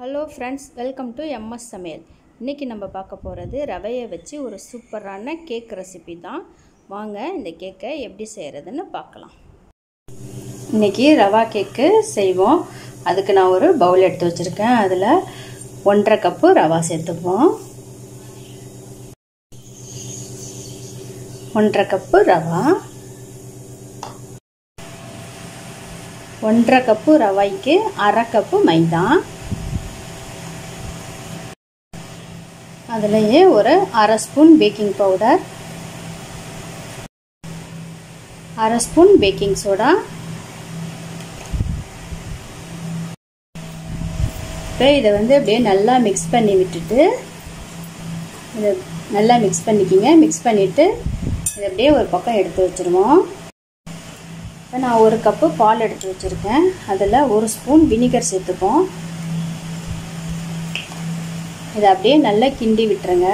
hello friends welcome to MS Samayal இன்றைக்கி நம்ம பார்க்க போகிறது ரவையை வச்சு ஒரு சூப்பரான கேக் ரெசிபி தான் வாங்க இந்த கேக்கை எப்படி செய்கிறதுன்னு பார்க்கலாம் இன்றைக்கி ரவா கேக்கு செய்வோம் அதுக்கு நான் ஒரு பவுல் எடுத்து வச்சுருக்கேன் அதில் ஒன்றரை கப்பு ரவா சேர்த்துப்போம் ஒன்றரை கப்பு ரவா ஒன்றரை கப்பு ரவைக்கு அரை கப்பு மைதா அதுலேயே ஒரு அரை ஸ்பூன் பேக்கிங் பவுடர் அரை ஸ்பூன் பேக்கிங் சோடா இப்போ இதை வந்து அப்படியே நல்லா மிக்ஸ் பண்ணி விட்டுட்டு இதை நல்லா மிக்ஸ் பண்ணிக்கிங்க மிக்ஸ் பண்ணிவிட்டு இதை அப்படியே ஒரு பக்கம் எடுத்து வச்சுருவோம் இப்போ நான் ஒரு கப்பு பால் எடுத்து வச்சுருக்கேன் அதில் ஒரு ஸ்பூன் வினிகர் சேர்த்துப்போம் இதை அப்படியே நல்லா கிண்டி விட்டுருங்க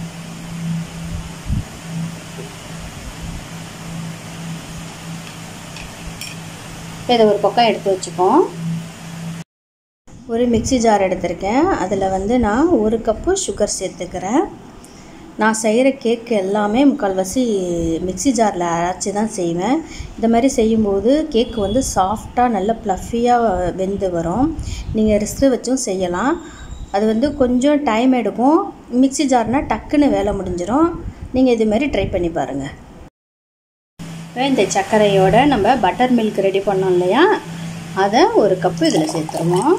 இதை ஒரு பக்கம் எடுத்து வச்சுப்போம் ஒரு மிக்சி ஜார் எடுத்திருக்கேன் அதில் வந்து நான் ஒரு கப்பு சுகர் சேர்த்துக்கிறேன் நான் செய்கிற கேக் எல்லாமே முக்கால்வாசி மிக்சி ஜாரில் அரைச்சி தான் செய்வேன் இந்த மாதிரி செய்யும்போது கேக் வந்து சாஃப்டாக நல்ல ப்ளஃபியாக வெந்து வரும் நீங்கள் ரிஸ்க்கு வச்சும் செய்யலாம் அது வந்து கொஞ்சம் டைம் எடுக்கும் மிக்சி ஜார்னால் டக்குன்னு வேலை முடிஞ்சிடும் நீங்கள் இது மாதிரி ட்ரை பண்ணி பாருங்கள் இப்போ இந்த சர்க்கரையோட நம்ம பட்டர் மில்க் ரெடி பண்ணோம் இல்லையா அதை ஒரு கப்பு இதில் சேர்த்துருவோம்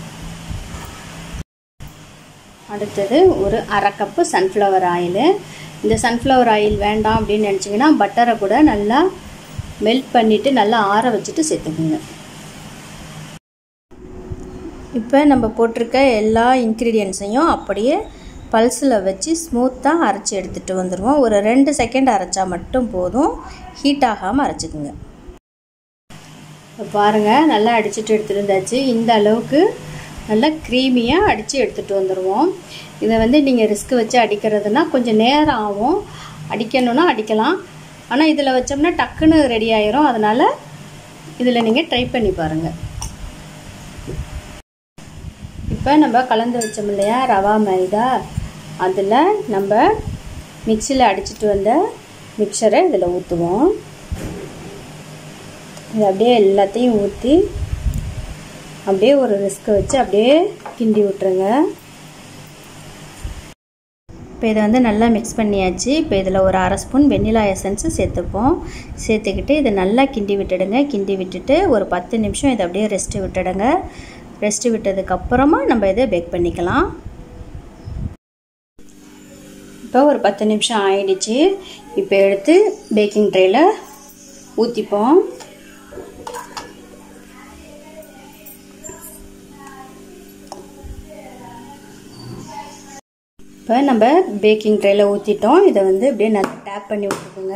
அடுத்தது ஒரு அரை கப்பு சன்ஃப்ளவர் ஆயிலு இந்த சன்ஃப்ளவர் ஆயில் வேண்டாம் அப்படின்னு நினச்சிங்கன்னா பட்டரை கூட நல்லா மெல்ட் பண்ணிவிட்டு நல்லா ஆற வச்சுட்டு சேர்த்துக்குங்க இப்போ நம்ம போட்டிருக்க எல்லா இன்க்ரீடியன்ஸையும் அப்படியே பல்ஸில் வச்சு ஸ்மூத்தாக அரைச்சி எடுத்துகிட்டு வந்துடுவோம் ஒரு ரெண்டு செகண்ட் அரைச்சா மட்டும் போதும் ஹீட் ஆகாமல் அரைச்சிக்குங்க இப்போ பாருங்கள் நல்லா அடிச்சுட்டு எடுத்துகிட்டு இருந்தாச்சு இந்த அளவுக்கு நல்லா க்ரீமியாக அடித்து எடுத்துகிட்டு வந்துடுவோம் இதை வந்து நீங்கள் ரிஸ்க் வச்சு அடிக்கிறதுனா கொஞ்சம் நேரம் ஆகும் அடிக்கணுன்னா அடிக்கலாம் ஆனால் இதில் வச்சோம்னா டக்குன்னு ரெடி ஆயிரும் அதனால் இதில் நீங்கள் ட்ரை பண்ணி பாருங்கள் இப்போ நம்ம கலந்து வச்சோம் இல்லையா ரவா மைதா அதில் நம்ம மிக்சியில் அடிச்சிட்டு வந்த மிக்சரை இதில் ஊற்றுவோம் இது அப்படியே எல்லாத்தையும் ஊற்றி அப்படியே ஒரு ரிஸ்க் வச்சு அப்படியே கிண்டி விட்டுருங்க இப்போ இதை வந்து நல்லா மிக்ஸ் பண்ணியாச்சு இப்போ இதில் ஒரு அரை ஸ்பூன் வெண்ணிலா எசன்ஸு சேர்த்துப்போம் சேர்த்துக்கிட்டு இதை நல்லா கிண்டி விட்டுடுங்க கிண்டி விட்டுட்டு ஒரு பத்து நிமிஷம் இதை அப்படியே ரெஸ்ட்டு விட்டுடுங்க ரெஸ்ட்டு விட்டதுக்கப்புறமா நம்ம இதை பேக் பண்ணிக்கலாம் இப்போ ஒரு பத்து நிமிஷம் ஆயிடுச்சு இப்போ எடுத்து பேக்கிங் ட்ரேயில் ஊற்றிப்போம் இப்போ நம்ம பேக்கிங் ட்ரேயில் ஊற்றிட்டோம் இதை வந்து அப்படியே நல்லா டேப் பண்ணி விட்டுருக்குங்க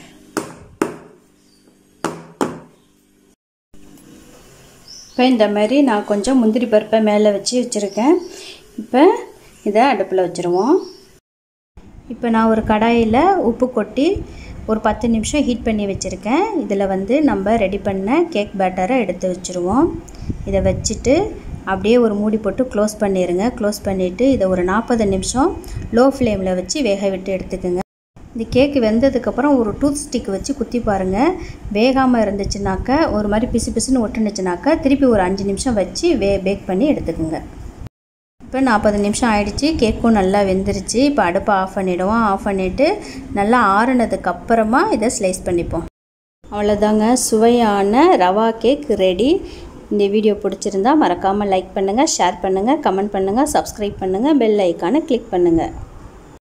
இப்போ இந்த மாதிரி நான் கொஞ்சம் முந்திரி பருப்பை மேலே வச்சு வச்சுருக்கேன் இப்போ இதை அடுப்பில் வச்சுருவோம் இப்போ நான் ஒரு கடாயில் உப்பு கொட்டி ஒரு பத்து நிமிஷம் ஹீட் பண்ணி வச்சுருக்கேன் இதில் வந்து நம்ம ரெடி பண்ண கேக் பேட்டரை எடுத்து வச்சுருவோம் இதை வச்சுட்டு அப்படியே ஒரு மூடி போட்டு க்ளோஸ் பண்ணிடுங்க க்ளோஸ் பண்ணிவிட்டு இதை ஒரு நாற்பது நிமிஷம் லோ ஃப்ளேமில் வச்சு வேக விட்டு எடுத்துக்கோங்க இந்த கேக்கு வெந்ததுக்கப்புறம் ஒரு டூத் ஸ்டிக் வச்சு குத்தி பாருங்கள் வேகாமல் இருந்துச்சுனாக்க ஒரு மாதிரி பிசு பிசுன்னு ஒட்டுனுச்சுனாக்கா திருப்பி ஒரு அஞ்சு நிமிஷம் வச்சு வே பேக் பண்ணி எடுத்துக்கோங்க இப்போ நாற்பது நிமிஷம் ஆயிடுச்சு கேக்கும் நல்லா வெந்துருச்சு இப்போ அடுப்பை ஆஃப் பண்ணிவிடுவோம் ஆஃப் பண்ணிவிட்டு நல்லா ஆறுனதுக்கப்புறமா இதை ஸ்லைஸ் பண்ணிப்போம் அவ்வளோதாங்க சுவையான ரவா கேக் ரெடி இந்த வீடியோ பிடிச்சிருந்தா மறக்காமல் லைக் பண்ணுங்கள் ஷேர் பண்ணுங்கள் கமெண்ட் பண்ணுங்கள் சப்ஸ்கிரைப் பண்ணுங்கள் பெல் ஐக்கானை கிளிக் பண்ணுங்கள்